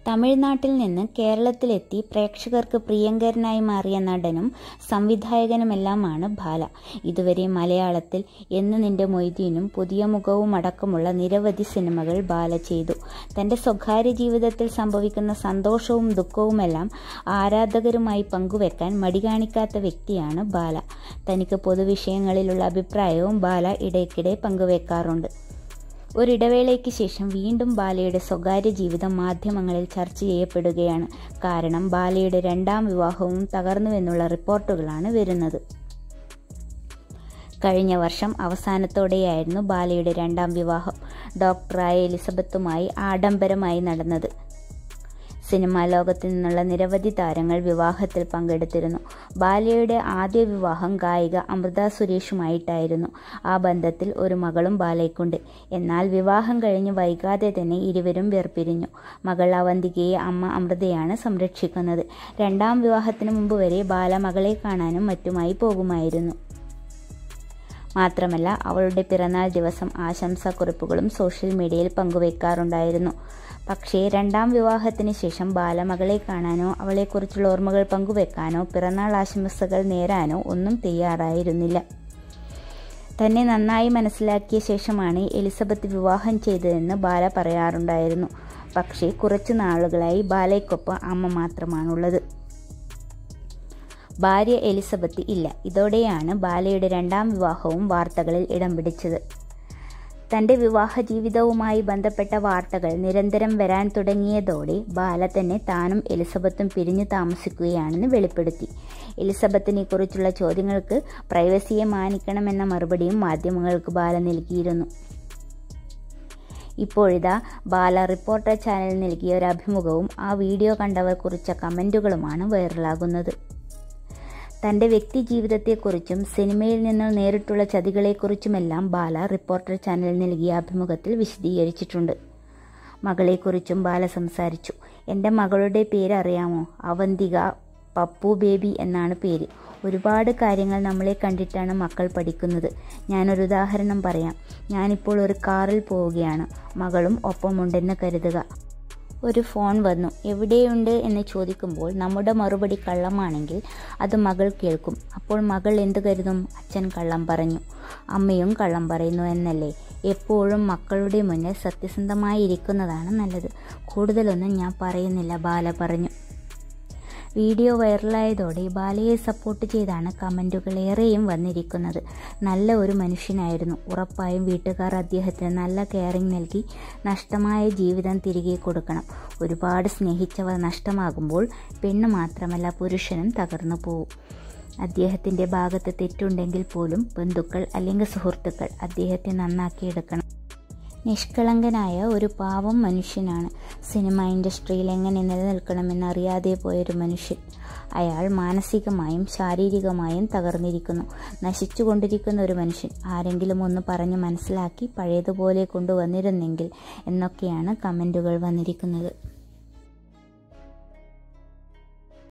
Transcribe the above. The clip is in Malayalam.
തമിഴ്നാട്ടിൽ നിന്ന് കേരളത്തിലെത്തി പ്രേക്ഷകർക്ക് പ്രിയങ്കരനായി മാറിയ നടനും സംവിധായകനുമെല്ലാമാണ് ബാല ഇതുവരെ മലയാളത്തിൽ എന്ന് നിന്റെ മൊയ്തീനും പുതിയ മുഖവും അടക്കമുള്ള നിരവധി സിനിമകൾ ബാല ചെയ്തു തന്റെ സ്വകാര്യ ജീവിതത്തിൽ സംഭവിക്കുന്ന സന്തോഷവും ദുഃഖവുമെല്ലാം ആരാധകരുമായി പങ്കുവെക്കാൻ മടി കാണിക്കാത്ത വ്യക്തിയാണ് ബാല തനിക്ക് പൊതുവിഷയങ്ങളിലുള്ള അഭിപ്രായവും ബാല ഇടയ്ക്കിടെ പങ്കുവെക്കാറുണ്ട് ഒരിടവേളയ്ക്ക് ശേഷം വീണ്ടും ബാലയുടെ സ്വകാര്യ ജീവിതം മാധ്യമങ്ങളിൽ ചർച്ച ചെയ്യപ്പെടുകയാണ് കാരണം ബാലയുടെ രണ്ടാം വിവാഹവും തകർന്നുവെന്നുള്ള റിപ്പോർട്ടുകളാണ് വരുന്നത് കഴിഞ്ഞ വർഷം അവസാനത്തോടെയായിരുന്നു ബാലയുടെ രണ്ടാം വിവാഹം ഡോക്ടറായ എലിസബത്തുമായി ആഡംബരമായി നടന്നത് സിനിമാ ലോകത്തു നിന്നുള്ള നിരവധി താരങ്ങൾ വിവാഹത്തിൽ പങ്കെടുത്തിരുന്നു ബാലയുടെ ആദ്യ വിവാഹം ഗായിക അമൃത സുരേഷുമായിട്ടായിരുന്നു ആ ബന്ധത്തിൽ ഒരു മകളും ബാലയ്ക്കുണ്ട് എന്നാൽ വിവാഹം കഴിഞ്ഞ് വൈകാതെ തന്നെ ഇരുവരും വേർപിരിഞ്ഞു മകൾ അവന്തികയെ അമ്മ അമൃതയാണ് സംരക്ഷിക്കുന്നത് രണ്ടാം വിവാഹത്തിന് മുമ്പ് വരെ ബാല മകളെ കാണാനും മറ്റുമായി പോകുമായിരുന്നു മാത്രമല്ല അവളുടെ പിറന്നാൾ ദിവസം ആശംസാക്കുറിപ്പുകളും സോഷ്യൽ മീഡിയയിൽ പങ്കുവയ്ക്കാറുണ്ടായിരുന്നു പക്ഷേ രണ്ടാം വിവാഹത്തിന് ശേഷം ബാലമകളെ കാണാനോ അവളെക്കുറിച്ചുള്ള ഓർമ്മകൾ പങ്കുവെക്കാനോ പിറന്നാൾ ആശംസകൾ നേരാനോ ഒന്നും തയ്യാറായിരുന്നില്ല തന്നെ നന്നായി മനസ്സിലാക്കിയ ശേഷമാണ് എലിസബത്ത് വിവാഹം ചെയ്തതെന്ന് ബാല പറയാറുണ്ടായിരുന്നു പക്ഷേ കുറച്ചു നാളുകളായി ബാലയ്ക്കൊപ്പം അമ്മ മാത്രമാണുള്ളത് ഭാര്യ എലിസബത്ത് ഇല്ല ഇതോടെയാണ് ബാലയുടെ രണ്ടാം വിവാഹവും വാർത്തകളിൽ ഇടം പിടിച്ചത് തന്റെ വിവാഹ ജീവിതവുമായി ബന്ധപ്പെട്ട വാർത്തകൾ നിരന്തരം വരാൻ തുടങ്ങിയതോടെ ബാല തന്നെ താനും എലിസബത്തും പിരിഞ്ഞു താമസിക്കുകയാണെന്ന് വെളിപ്പെടുത്തി എലിസബത്തിനെ കുറിച്ചുള്ള ചോദ്യങ്ങൾക്ക് പ്രൈവസിയെ മാനിക്കണമെന്ന മറുപടിയും മാധ്യമങ്ങൾക്ക് ബാല നൽകിയിരുന്നു ഇപ്പോഴിതാ ബാല റിപ്പോർട്ടർ ചാനൽ നൽകിയ ഒരു അഭിമുഖവും ആ വീഡിയോ കണ്ടവർ കുറിച്ച കമന്റുകളുമാണ് വൈറലാകുന്നത് തന്റെ വ്യക്തി ജീവിതത്തെക്കുറിച്ചും സിനിമയിൽ നിന്ന് നേരിട്ടുള്ള ചതികളെക്കുറിച്ചുമെല്ലാം ബാല റിപ്പോർട്ടർ ചാനൽ നൽകിയ അഭിമുഖത്തിൽ വിശദീകരിച്ചിട്ടുണ്ട് മകളെക്കുറിച്ചും ബാല സംസാരിച്ചു എൻ്റെ മകളുടെ പേര് അറിയാമോ അവന്തിക പപ്പു ബേബി എന്നാണ് പേര് ഒരുപാട് കാര്യങ്ങൾ നമ്മളെ കണ്ടിട്ടാണ് മക്കൾ പഠിക്കുന്നത് ഞാനൊരു ഉദാഹരണം പറയാം ഞാനിപ്പോൾ ഒരു കാറിൽ പോവുകയാണ് മകളും ഒപ്പമുണ്ടെന്ന് കരുതുക ഒരു ഫോൺ വന്നു എവിടെയുണ്ട് എന്ന് ചോദിക്കുമ്പോൾ നമ്മുടെ മറുപടി കള്ളമാണെങ്കിൽ അത് മകൾ കേൾക്കും അപ്പോൾ മകൾ എന്ത് കരുതും അച്ഛൻ കള്ളം പറഞ്ഞു അമ്മയും കള്ളം പറയുന്നു എന്നല്ലേ എപ്പോഴും മക്കളുടെ മുന്നിൽ സത്യസന്ധമായി ഇരിക്കുന്നതാണ് നല്ലത് കൂടുതലൊന്നും ഞാൻ പറയുന്നില്ല ബാല പറഞ്ഞു വീഡിയോ വൈറലായതോടെ ബാലയെ സപ്പോർട്ട് ചെയ്താണ് കമൻറ്റുകൾ ഏറെയും വന്നിരിക്കുന്നത് നല്ല ഒരു മനുഷ്യനായിരുന്നു ഉറപ്പായും വീട്ടുകാർ അദ്ദേഹത്തിന് നല്ല കെയറിംഗ് നൽകി നഷ്ടമായ ജീവിതം തിരികെ കൊടുക്കണം ഒരുപാട് സ്നേഹിച്ചവർ നഷ്ടമാകുമ്പോൾ പെണ്ണ് മാത്രമല്ല പുരുഷനും തകർന്നു പോവും അദ്ദേഹത്തിൻ്റെ ഭാഗത്ത് തെറ്റുണ്ടെങ്കിൽ പോലും ബന്ധുക്കൾ അല്ലെങ്കിൽ സുഹൃത്തുക്കൾ അദ്ദേഹത്തെ നന്നാക്കിയെടുക്കണം നിഷ്കളങ്കനായ ഒരു പാവം മനുഷ്യനാണ് സിനിമ ഇൻഡസ്ട്രിയിൽ എങ്ങനെ നിലനിൽക്കണമെന്ന് അറിയാതെ പോയൊരു മനുഷ്യൻ അയാൾ മാനസികമായും ശാരീരികമായും തകർന്നിരിക്കുന്നു നശിച്ചുകൊണ്ടിരിക്കുന്ന ഒരു മനുഷ്യൻ ആരെങ്കിലും ഒന്ന് പറഞ്ഞ് മനസ്സിലാക്കി പഴയതുപോലെ കൊണ്ടുവന്നിരുന്നെങ്കിൽ എന്നൊക്കെയാണ് കമൻറ്റുകൾ വന്നിരിക്കുന്നത്